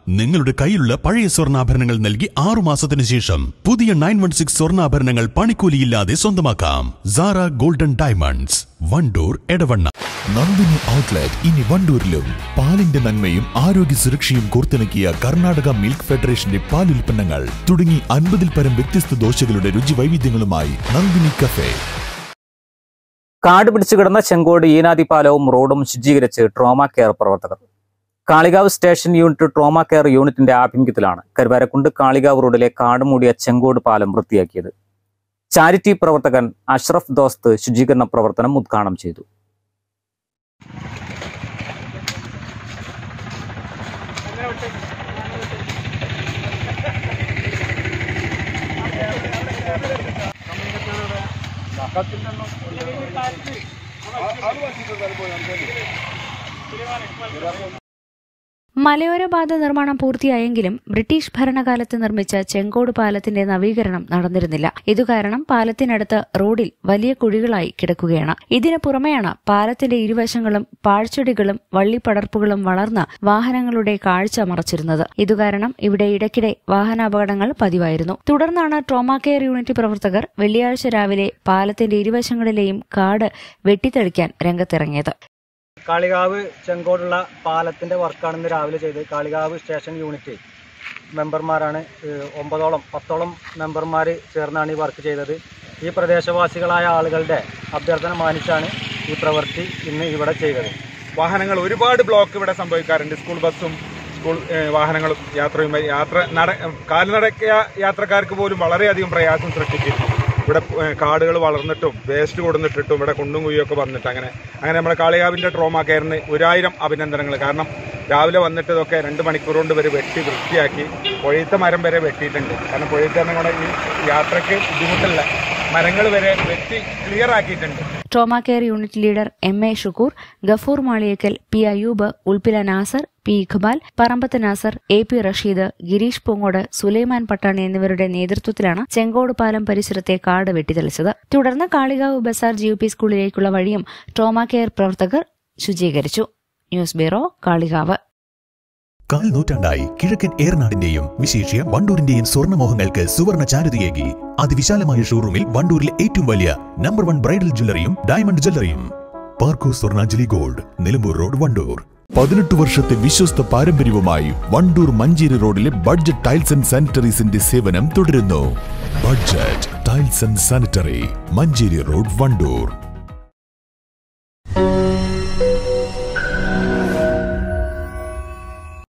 നിങ്ങളുടെ കയ്യിലുള്ള പഴയ സ്വർണ്ണാഭരണങ്ങൾ നൽകി ആറു മാസത്തിന് ശേഷം പുതിയ നയൻ വൺ സിക്സ് സ്വർണ്ണാഭരണങ്ങൾ പണിക്കൂലിയില്ലാതെ സ്വന്തമാക്കാം Sara golden diamonds Wandoor Edavanna Nandini outlet ഇനി വണ്ടൂരിലും പാലിന്റെ നന്മയും ആരോഗ്യ സുരക്ഷയും കോർത്തിണക്കിയ കർണാടക മിൽക്ക് ഫെഡറേഷന്റെ പാലുൽപ്പന്നങ്ങൾ തുടങ്ങി അൻപതിൽ പരം വ്യത്യസ്ത ദോശകളുടെ രുചി വൈവിധ്യങ്ങളുമായി നന്ദിനി കഫേ കാട് പിടിച്ചു കിടന്ന ചെങ്കോട് ഈനാദി പാലവും റോഡും ശുചീകരിച്ച് ട്രോമ കെയർ പ്രവർത്തകർ Kalikavu station unit trauma care യൂണിറ്റിന്റെ ആഭിമുഖ്യത്തിലാണ് കരുവാരക്കുണ്ട് കാളികാവ് റോഡിലെ കാട് മൂടിയ ചെങ്കോട് പാലം വൃത്തിയാക്കിയത് ചാരിറ്റി പ്രവർത്തകൻ അഷ്റഫ് ദോസ്ത് ശുചീകരണ പ്രവർത്തനം ഉദ്ഘാടനം ചെയ്തു മലയോര പാത നിർമ്മാണം പൂർത്തിയായെങ്കിലും ബ്രിട്ടീഷ് ഭരണകാലത്ത് നിർമ്മിച്ച ചെങ്കോട് പാലത്തിന്റെ നവീകരണം നടന്നിരുന്നില്ല ഇതുകാരണം പാലത്തിനടുത്ത് റോഡിൽ വലിയ കുഴികളായി കിടക്കുകയാണ് ഇതിനു പുറമെയാണ് പാലത്തിന്റെ ഇരുവശങ്ങളും പാഴ്ചെടികളും വള്ളിപ്പടർപ്പുകളും വളർന്ന് വാഹനങ്ങളുടെ കാഴ്ച മറച്ചിരുന്നത് ഇതുകാരണം ഇവിടെ ഇടയ്ക്കിടെ വാഹനാപകടങ്ങൾ പതിവായിരുന്നു തുടർന്നാണ് ട്രോമാ കെയർ യൂണിറ്റ് പ്രവർത്തകർ വെള്ളിയാഴ്ച രാവിലെ പാലത്തിന്റെ ഇരുവശങ്ങളിലെയും കാട് വെട്ടിത്തെളിക്കാൻ രംഗത്തിറങ്ങിയത് കാളികാവ് ചെങ്കോടുള്ള പാലത്തിൻ്റെ വർക്കാണ് ഇന്ന് രാവിലെ ചെയ്തത് കാളികാവ് സ്റ്റേഷൻ യൂണിറ്റ് മെമ്പർമാരാണ് ഏഹ്, ഒമ്പതോളം പത്തോളം മെമ്പർമാർ ചേർന്നാണ് ഈ വർക്ക് ചെയ്തത് ഈ പ്രദേശവാസികളായ ആളുകളുടെ അഭ്യർത്ഥന മാനിച്ചാണ് ഈ പ്രവൃത്തി ഇന്ന് ഇവിടെ ചെയ്തത് വാഹനങ്ങൾ ഒരുപാട് ബ്ലോക്ക് ഇവിടെ സംഭവിക്കാറുണ്ട് സ്കൂൾ ബസ്സും സ്കൂൾ ഏഹ്, വാഹനങ്ങളും യാത്രയുമായി യാത്ര നട കാൽനട യാത്രക്കാർക്ക് പോലും വളരെയധികം പ്രയാസം സൃഷ്ടിച്ചിരുന്നു ഇവിടെ ഏഹ്, കാടുകൾ വളർന്നിട്ടും വേസ്റ്റ് കൊടുന്നിട്ടിട്ടും ഇവിടെ കുണ്ടും കുയ്യൊക്കെ വന്നിട്ട് അങ്ങനെ അങ്ങനെ നമ്മുടെ കാളികാവിൻ്റെ ട്രോമ കെയറിന് ഒരായിരം അഭിനന്ദനങ്ങൾ കാരണം രാവിലെ വന്നിട്ട് ഇതൊക്കെ രണ്ട് മണിക്കൂർ കൊണ്ട് വരെ വെട്ടി വൃത്തിയാക്കി പൊഴുത്ത മരം വരെ വെട്ടിയിട്ടുണ്ട് കാരണം പൊഴുത്ത മരം കൂടെ ഈ യാത്രയ്ക്ക് ബുദ്ധിമുട്ടില്ല മരങ്ങൾ വരെ വെട്ടി ക്ലിയർ ആക്കിയിട്ടുണ്ട് trauma care unit leader M A Shukoor Gafoor Maliyakkal P Ayub ഉൾപ്പില Nasar P Iqbal Parambath Nasar A P Rasheed Gireesh Poongode Sulaiman Pattani എന്നിവരുടെ നേതൃത്വത്തിലാണ് ചെങ്കോട് പാലം പരിസരത്തെ കാട് വെട്ടിത്തെളിച്ചത് തുടർന്ന് Kalikavu Bazar G U P സ്കൂളിലേക്കുള്ള വഴിയും ട്രോമാ കെയർ പ്രവർത്തകർ ശുചീകരിച്ചു ന്യൂസ് ബ്യൂറോ കാളികാവ് കാൽ നൂറ്റാണ്ടായി കിഴക്കൻ ഏറനാടിന്റെയും വിശേഷ്യ വണ്ടൂരിന്റെയും സ്വർണ്ണമോഹങ്ങൾക്ക് സുവർണ ചാരുതയേകി അതിവിശാലമായ ഷോറൂമിൽ വണ്ടൂരിലെ ഏറ്റവും വലിയ നമ്പർ വൺ ബ്രൈഡൽ ജ്വല്ലറിയും ഡയമണ്ട് ജ്വല്ലറിയും പാർക്കോ സ്വർണാഞ്ജലി ഗോൾഡ് നിലമ്പൂർ റോഡ് വണ്ടൂർ പതിനെട്ട് വർഷത്തെ വിശ്വസ്ത പാരമ്പര്യവുമായി വണ്ടൂർ മഞ്ചേരി റോഡിലെ ബഡ്ജറ്റ് ടൈൽസ് ആൻഡ് സാനിറ്ററീസിന്റെ സേവനം തുടരുന്നു budget tiles and sanitary Manjeri road Wandoor